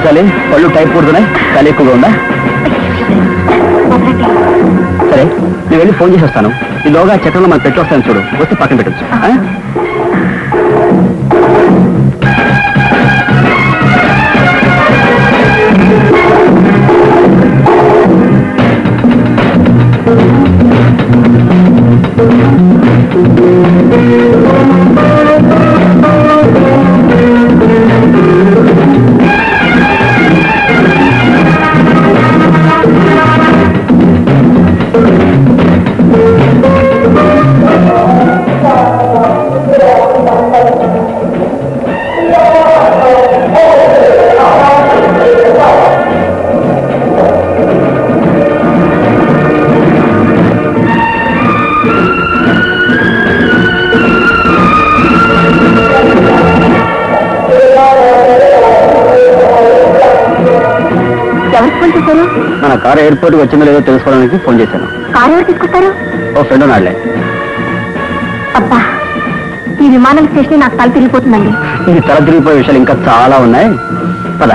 కలి పళ్ళు టైప్ కొడుతున్నాయి కలి ఎక్కువగా ఉందా వదలండి. సరే నేను వెళ్ళి ఫోన్ చేసి వస్తాను ఈలోగా చట్టంలో మనం పెట్టి వస్తాను చూడు వస్తే పక్కన పెట్టచ్చు ఎవరికి ఫోన్ చేశారు మన కారు ఎయిర్పోర్ట్కి వచ్చిందో లేదో తెలుసుకోవడానికి ఫోన్ చేశాను కారు ఎవరు తీసుకొస్తారు ఓ ఫ్రెండ్ నాడులే అబ్బా ఈ విమానం స్టేషన్ నాకు తల తిరిగిపోతుందండి ఇది తల తిరిగిపోయే విషయాలు ఇంకా చాలా ఉన్నాయి పద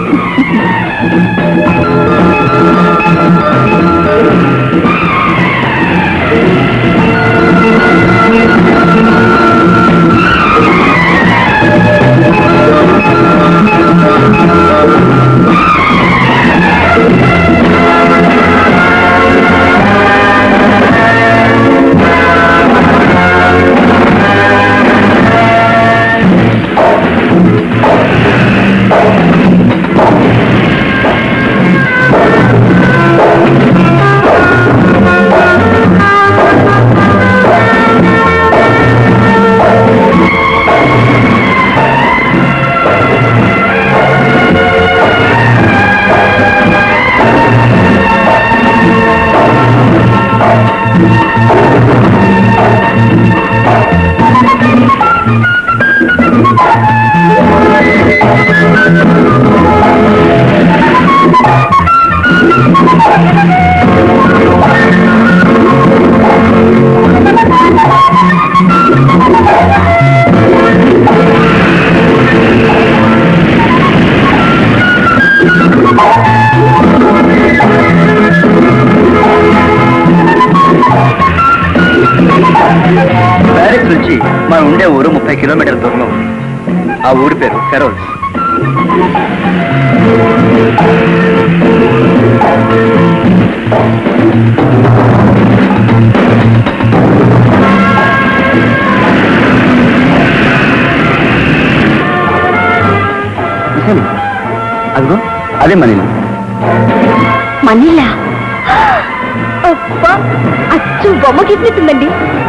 ప్యారిస్ నుంచి మనం ఉండే ఊరు ముప్పై కిలోమీటర్ల దూరంలో ఉంది ఆ ఊరి పేరు ఫెరోల్స్ అదిగో అదే మనీలో మనీలా అబ్బా అచ్చు బొమ్మ గిట్టినట్టుందండి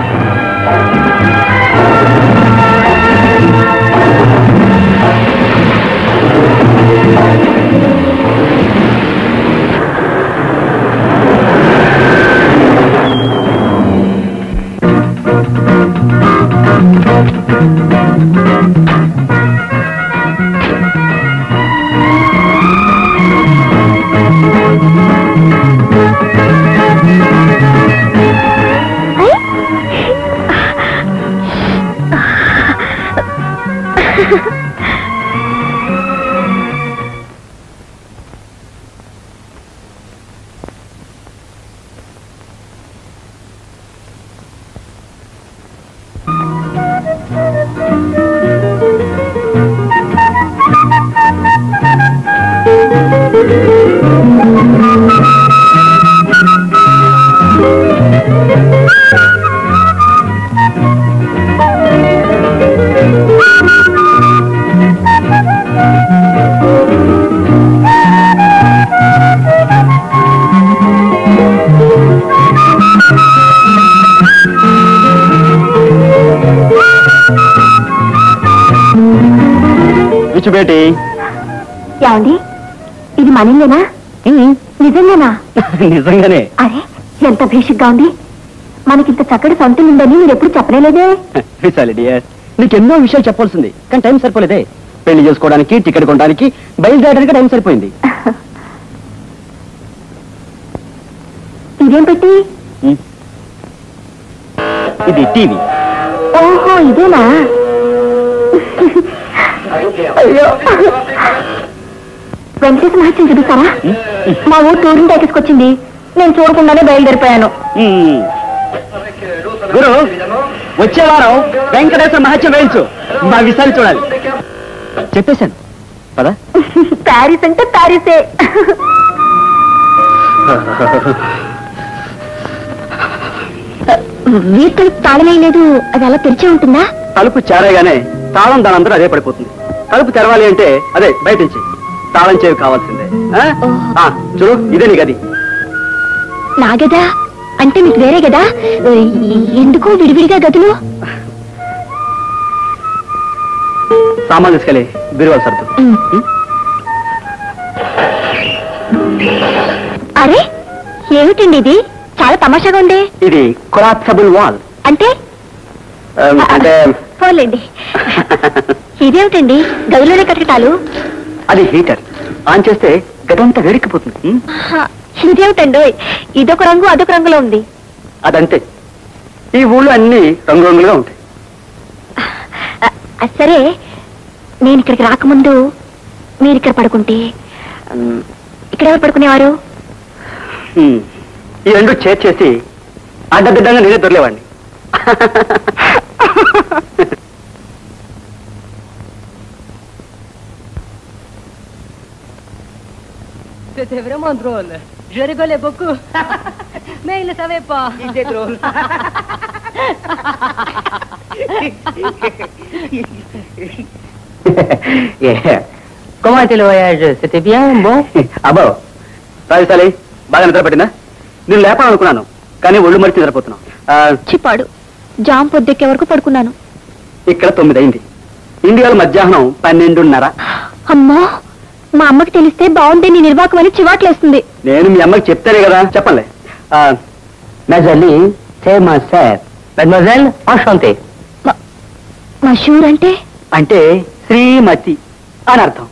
విచ్చు బేటి ఏమండి ఇది మనీలేనా నిజంగానా నిజంగానే అరే ఎంత భేషిక్గా ఉంది మనకింత చక్కటి సొంతం ఉందని మీరు ఎప్పుడు చెప్పలేదే విశాలి డియర్ నీకు ఎన్నో విషయాలు చెప్పాల్సింది కానీ టైం సరిపోలేదే పెళ్లి చేసుకోవడానికి టికెట్ కొనడానికి బయలుదేరడానికి టైం సరిపోయింది ఇదేం పెట్టి ఇది టీవీ ఓహో ఇదేనా అయ్యో వెంకటేశ్వర మహత్యం చూపిస్తారా మా ఊరు టూరింగ్ ప్యాకేజ్కి వచ్చింది నేను చూడకుండానే బయలుదేరిపోయాను మ్మ్. గురు వచ్చే వారం వెంకటేశ్వర మహత్యం వేయించు మా విశాలి చూడాలి చెప్పేశాను పదా ప్యారిస్ అంటే ప్యారిసే వీటి తాళమే లేదు అది అలా తెరిచే ఉంటుందా తలుపు చేరగానే తాళం దానందరూ అదే పడిపోతుంది తలుపు తెరవాలి అంటే అదే బయట నుంచి తాళం చేవి కావాల్సిందే ఆ? ఆ, చూడు ఇదే నీ గది నా గదా అంటే మీకు వేరే గదా ఎందుకు విడివిడిగా గదులు సామాన్ తీసుకెళ్ళి బిరువాలు సర్దు ఉమ్. అరే ఏమిటండి ఇది చాలా తమాషాగా ఉంది ఇది కొలాప్సబుల్ వాల్ అంటే అంటే పోలేండి ఇదేమిటండి గదిలోనే కటకటాలు అది హీటర్ ఆన్ చేస్తే గదంతా వేడెక్కిపోతుంది ఉం? హ, ఇదేమిటండి ఇదొక రంగు అదొక రంగులో ఉంది అదంతే ఈ ఊళ్ళో అన్ని రంగురంగులుగా ఉంటాయి అ, అ, సరే నేను ఇక్కడికి రాకముందు మీరు ఇక్కడ పడుకుంటే ఉమ్, ఇక్కడ ఎవరు పడుకునేవారు ఉం. ఈ రెండు చేర్చేసి అడ్డదిడ్డంగా నేనే దొరలేవాడిని C'était vraiment drôle. Je rigolais beaucoup. Mais il ne savait pas. Il était drôle. Comment était le voyage C'était bien, bon అబ్బో రాజశాలి బాగా నిద్ర పట్టిందా నేను లేపాలనుకున్నాను కానీ ఒళ్ళు మరిచి నిద్రపోతున్నాను ఆ, చిప్పాడు జామ్ పొద్దెక్కే వరకు పడుకున్నాను ఇక్కడ తొమ్మిది అయింది ఇండియాలో మధ్యాహ్నం పన్నెండున్నర అమ్మో మా అమ్మకి తెలిస్తే బాగుంది నీ నిర్వాకం అని చివాట్లేస్తుంది నేను మీ అమ్మకి చెప్తానే కదా చెప్పలే Mazalie, c'est ma sœur. Mademoiselle, enchantée. మషూర్ అంటే అంటే శ్రీమతి అని అర్థం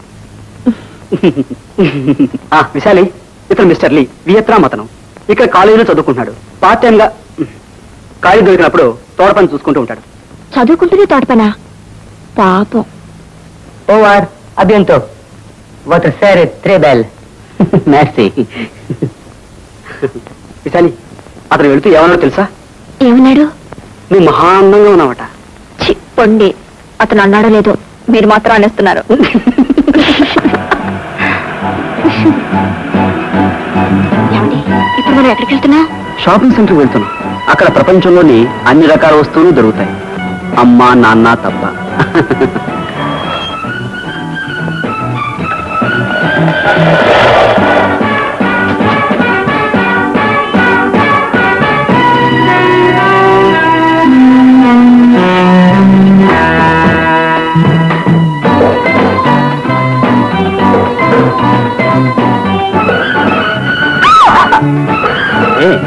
ఆ, విశాలి ఇతను మిస్టర్ లీ వియత్నాం అతను ఇక్కడ కాలేజీలో చదువుకుంటున్నాడు పార్ట్ టైం గా ఖాళీ దొరికినప్పుడు తోట పని చూసుకుంటూ ఉంటాడు చదువుకుంటూనే తోటపనా పాపం Au revoir, à bientôt. Votre sœur est très belle. Merci. Vishali అతను వెళుతూ ఏమన్నాడో తెలుసా ఏమన్నాడు నువ్వు మహా అందంగా ఉన్నావట చి పొండి అతను అన్నాడో లేదో మీరు మాత్రం అనేస్తున్నారు ఏమండి ఇప్పుడు మనం ఎక్కడికి వెళ్తున్నా షాపింగ్ సెంటర్ వెళ్తున్నాం అక్కడ ప్రపంచంలోని అన్ని రకాల వస్తువులు దొరుకుతాయి అమ్మ నాన్న తప్ప ఏ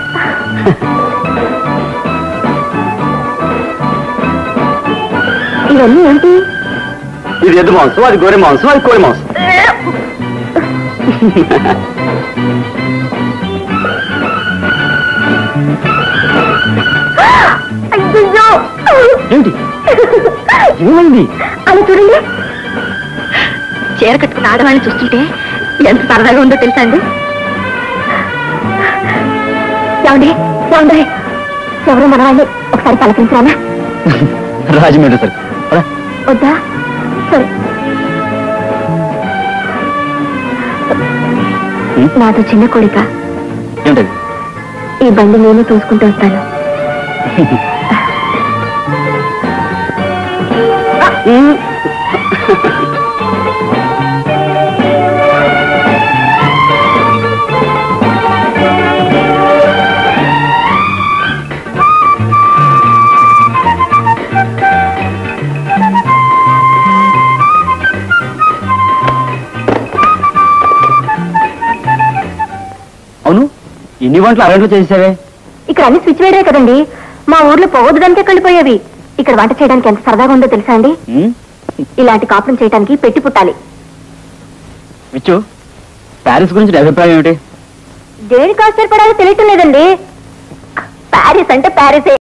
ఇవన్నీ ఏంటి ఇది ఎద్దు మాంసం అది గోరె మాంసం అది కోడి మాంసం అయ్యయ్యో! ఏమిటి ఏమైంది అలా చూడండి చీర కట్టుకున్న ఆడవాళ్ళని చూస్తుంటే ఎంత సరదాగా ఉందో తెలుసా అండి ఏమండి ఏమండి ఎవరు మన వాళ్ళని ఒకసారి పలకరించానా రాజమండ్రి సార్ వద్దా సరే నాతో చిన్న కోరిక ఏమిటది ఈ బండి నేను చూసుకుంటూ వస్తాను అవును ఎన్ని వంటలు అరెంట్లో చేసేవే ఇక్కడ అన్ని స్విచ్ వేరే కదండి మా ఊర్లో పోవద్దంటే కలిపోయేవి ఇక్కడ వంట చేయడానికి ఎంత సరదాగా ఉందో తెలుసా అండి ఇలాంటి కాపురం చేయడానికి పెట్టి పుట్టాలి విచ్చు ప్యారిస్ గురించి నీ అభిప్రాయం ఏమిటి దేనికి ఆశ్చర్యపడాలో తెలియటం లేదండి ప్యారిస్ అంటే ప్యారిసే